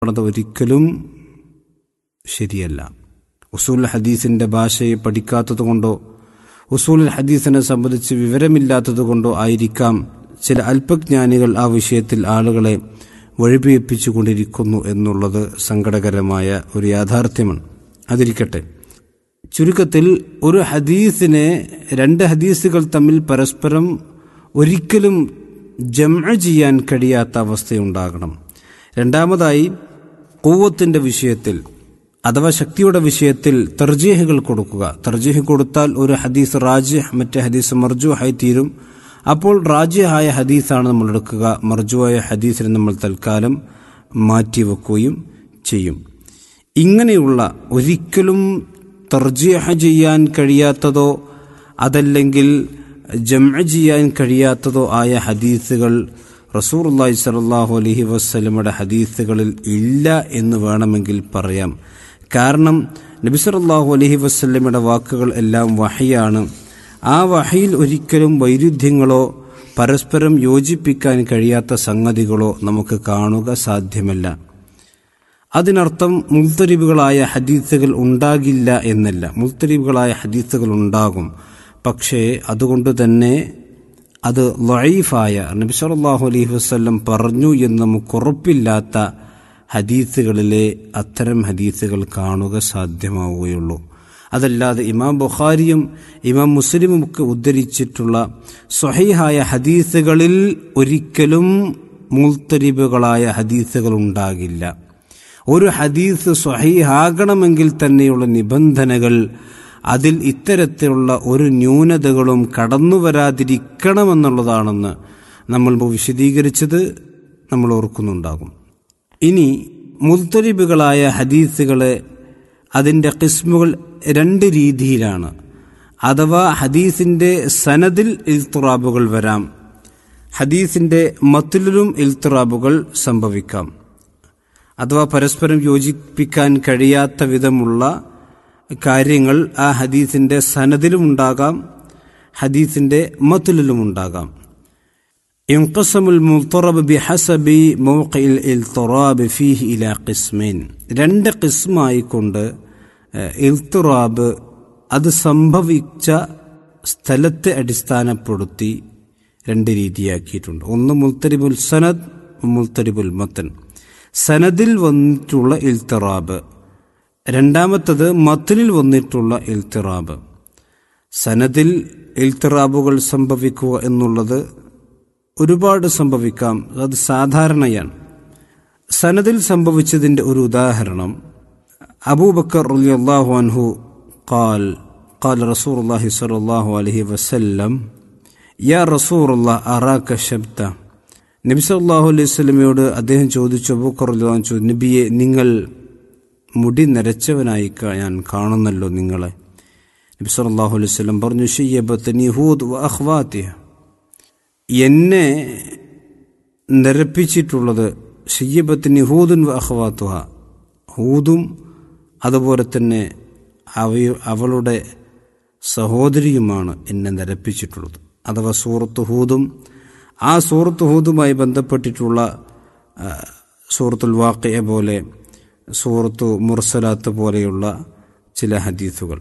അത് ഒരിക്കലും ശരിയല്ല ഉസൂൽ ഹദീസിന്റെ ഭാഷയെ പഠിക്കാത്തത് കൊണ്ടോ ഉസൂൽ ഹദീസിനെ സംബന്ധിച്ച് വിവരമില്ലാത്തത് കൊണ്ടോ ആയിരിക്കാം ചില അല്പജ്ഞാനികൾ ആ വിഷയത്തിൽ ആളുകളെ വഴിപിയപ്പിച്ചുകൊണ്ടിരിക്കുന്നു എന്നുള്ളത് സങ്കടകരമായ ഒരു യാഥാർത്ഥ്യമാണ് അതിരിക്കട്ടെ ചുരുക്കത്തിൽ ഒരു ഹദീസിനെ രണ്ട് ഹദീസുകൾ തമ്മിൽ പരസ്പരം ഒരിക്കലും ജമ ചെയ്യാൻ കഴിയാത്ത അവസ്ഥയുണ്ടാകണം രണ്ടാമതായി കൂവത്തിന്റെ വിഷയത്തിൽ അഥവാ ശക്തിയുടെ വിഷയത്തിൽ തർജീഹുകൾ കൊടുക്കുക തർജീഹ് കൊടുത്താൽ ഒരു ഹദീസ് റാജിഹ് മറ്റേ ഹദീസ് മർജുഹായി തീരും അപ്പോൾ റാജിഹായ ഹദീസാണ് നമ്മൾ എടുക്കുക മർജുവായ ഹദീസിനെ നമ്മൾ തൽക്കാലം മാറ്റിവെക്കുകയും ചെയ്യും ഇങ്ങനെയുള്ള ഒരിക്കലും തർജീഹ ചെയ്യാൻ കഴിയാത്തതോ അതല്ലെങ്കിൽ ജമ ചെയ്യാൻ കഴിയാത്തതോ ആയ ഹദീസുകൾ റസൂർല്ലാഹി സലാഹു അലഹി വസ്ലമയുടെ ഹദീസുകളിൽ ഇല്ല എന്ന് വേണമെങ്കിൽ പറയാം കാരണം നബിസറല്ലാഹു അലഹി വസ്ലമയുടെ വാക്കുകൾ എല്ലാം വഹയാണ് ആ വഹയിൽ ഒരിക്കലും വൈരുദ്ധ്യങ്ങളോ പരസ്പരം യോജിപ്പിക്കാൻ കഴിയാത്ത സംഗതികളോ നമുക്ക് കാണുക സാധ്യമല്ല അതിനർത്ഥം മുൽത്തരിബുകളായ ഹദീസുകൾ ഉണ്ടാകില്ല എന്നല്ല മുൽത്തരിബുകളായ ഹദീസുകൾ ഉണ്ടാകും പക്ഷേ അതുകൊണ്ട് തന്നെ അത് ലൈഫായ നബി സല്ലല്ലാഹു അലൈഹി വസല്ലം പറഞ്ഞു എന്ന് നമുക്ക് ഉറപ്പില്ലാത്ത ഹദീസുകളിലെ അത്തരം ഹദീസുകൾ കാണുക സാധ്യമാവുകയുള്ളൂ അതല്ലാതെ ഇമാം ബുഖാരിയും ഇമാം മുസ്ലിമും ഒക്കെ ഉദ്ധരിച്ചിട്ടുള്ള സ്വഹീഹായ ഹദീസുകളിൽ ഒരിക്കലും മുൾത്തരിബുകളായ ഹദീസുകൾ ഉണ്ടാകില്ല ഒരു ഹദീസ് സ്വഹീഹാകണമെങ്കിൽ തന്നെയുള്ള നിബന്ധനകൾ അതിൽ ഇത്തരത്തിലുള്ള ഒരു ന്യൂനതകളും കടന്നു വരാതിരിക്കണമെന്നുള്ളതാണെന്ന് നമ്മൾ വിശദീകരിച്ചത് നമ്മൾ ഓർക്കുന്നുണ്ടാകും ഇനി മുൽത്തരിബുകളായ ഹദീസുകളെ അതിൻ്റെ കിസ്മുകൾ രണ്ട് രീതിയിലാണ് അഥവാ ഹദീസിൻ്റെ സനദിൽ ഇൽത്തുറാബുകൾ വരാം ഹദീസിൻ്റെ മത്തിലും ഇൽത്തുറാബുകൾ സംഭവിക്കാം അഥവാ പരസ്പരം യോജിപ്പിക്കാൻ കഴിയാത്ത വിധമുള്ള കാര്യങ്ങൾ ആ ഹദീസിന്റെ സനദിലും ഉണ്ടാകാം ഹദീസിന്റെ മത്തുലിലും ഉണ്ടാകാം ഇൻഖസമുൽ മുത്തറബ് ബിഹസബി മൗഖിൽ ഇൽത്തുറാബ് ഫീഹി ഇലാ ഖിസ്മൈൻ രണ്ട് ഖിസ്മായിക്കൊണ്ട് ഇൽത്തുറാബ് അത് സംഭവിച്ച സ്ഥലത്തെ അടിസ്ഥാനപ്പെടുത്തി രണ്ട് രീതിയാക്കിയിട്ടുണ്ട് ഒന്ന് മുൽത്തരിബുൽ സനദ് മുൽത്തരിബുൽ മത്തൻ സനദിൽ വന്നിട്ടുള്ള ഇൽത്തിറാബ് രണ്ടാമത്തത് മത്തനിൽ വന്നിട്ടുള്ള ഇൽത്തിറാബ് സനദിൽ ഇൽത്തിറാബുകൾ സംഭവിക്കുക എന്നുള്ളത് ഒരുപാട് സംഭവിക്കാം അത് സാധാരണയാണ് സനദിൽ സംഭവിച്ചതിൻ്റെ ഒരു ഉദാഹരണം അബൂബക്കർ റളിയല്ലാഹു അൻഹു قال قال رسول الله صلى الله عليه وسلم يا رسول الله أراك شبتا നബി സല്ലാഹു അലൈഹി സ്വലമയോട് അദ്ദേഹം ചോദിച്ചു അബൂക്കർ ചോദിച്ചു നബിയെ നിങ്ങൾ മുടി നരച്ചവനായി ഞാൻ കാണുന്നല്ലോ നിങ്ങളെ നബി സല്ലാഹു അലൈഹി സ്വലം പറഞ്ഞു ഷയ്യബത്തനി ഹൂദ് അഖ്വാത്തിയ എന്നെ നിരപ്പിച്ചിട്ടുള്ളത് ഷയ്യബത്തിന് ഹൂദുൻ അഖ്വാത്തുഹ ഹൂദും അതുപോലെ തന്നെ അവയ അവളുടെ സഹോദരിയുമാണ് എന്നെ നിരപ്പിച്ചിട്ടുള്ളത് അഥവാ സൂറത്ത് ഹൂദും ആ സൂറത്ത് ഹൂദുമായി ബന്ധപ്പെട്ടിട്ടുള്ള സൂറത്തുൽ വാക്കയെ പോലെ സൂറത്തു മുർസലാത്ത് പോലെയുള്ള ചില ഹദീസുകൾ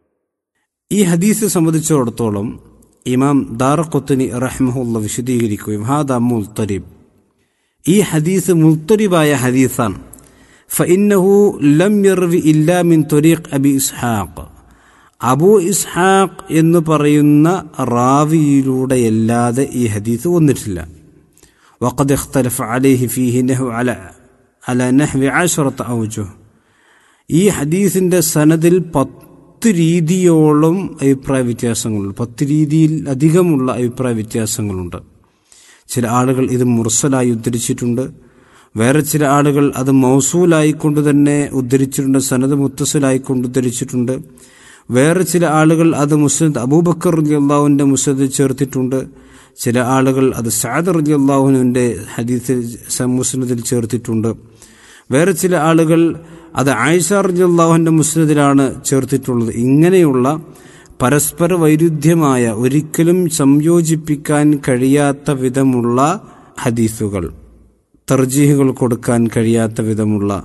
ഈ ഹദീസ് സംബന്ധിച്ചിടത്തോളം ഇമാം ദാറഖുത്തനി റഹ്മുല്ല വിശദീകരിക്കുകയും ഹാദ മുൽത്തരിബ് ഈ ഹദീസ് മുൽത്തരിബായ ഹദീസാണ് ഫഇന്നഹു ലം യർവി ഇല്ലാ മിൻ ത്വരീഖ് അബി ഇസ്ഹാഖ് അബൂ ഇസ്ഹാഖ് എന്ന് പറയുന്ന റാവിയിലൂടെയല്ലാതെ ഈ ഹദീസ് വന്നിട്ടില്ല وقد اختلف عليه فيه نحو على على نحو عشرة أوجه ഈ ഹദീസിന്റെ സനദിൽ പത്ത് രീതിയോളം അഭിപ്രായ വ്യത്യാസങ്ങളുണ്ട് പത്ത് രീതിയിൽ അധികമുള്ള അഭിപ്രായ വ്യത്യാസങ്ങളുണ്ട് ചില ആളുകൾ ഇത് മുർസലായി ഉദ്ധരിച്ചിട്ടുണ്ട് വേറെ ചില ആളുകൾ അത് മൗസൂലായിക്കൊണ്ട് തന്നെ ഉദ്ധരിച്ചിട്ടുണ്ട് സനദ് മുത്തസലായിക്കൊണ്ട് ഉദ്ധരിച്ചിട്ടുണ്ട് വേറെ ചില ആളുകൾ അത് മുസ്ലിദ് അബൂബക്കർ റലി അള്ളാഹുവിൻ്റെ മുസ്ലിദിൽ ചേർത്തിട്ടുണ്ട് ചില ആളുകൾ അത് സാദ് റലി അള്ളാഹുവിൻ്റെ ഹദീസിൽ മുസ്ലിദിൽ ചേർത്തിട്ടുണ്ട് വേറെ ചില ആളുകൾ അത് ആയിഷ റലി അള്ളാഹുവിൻ്റെ മുസ്ലിദിലാണ് ചേർത്തിട്ടുള്ളത് ഇങ്ങനെയുള്ള പരസ്പര വൈരുദ്ധ്യമായ ഒരിക്കലും സംയോജിപ്പിക്കാൻ കഴിയാത്ത വിധമുള്ള ഹദീസുകൾ തർജീഹുകൾ കൊടുക്കാൻ കഴിയാത്ത വിധമുള്ള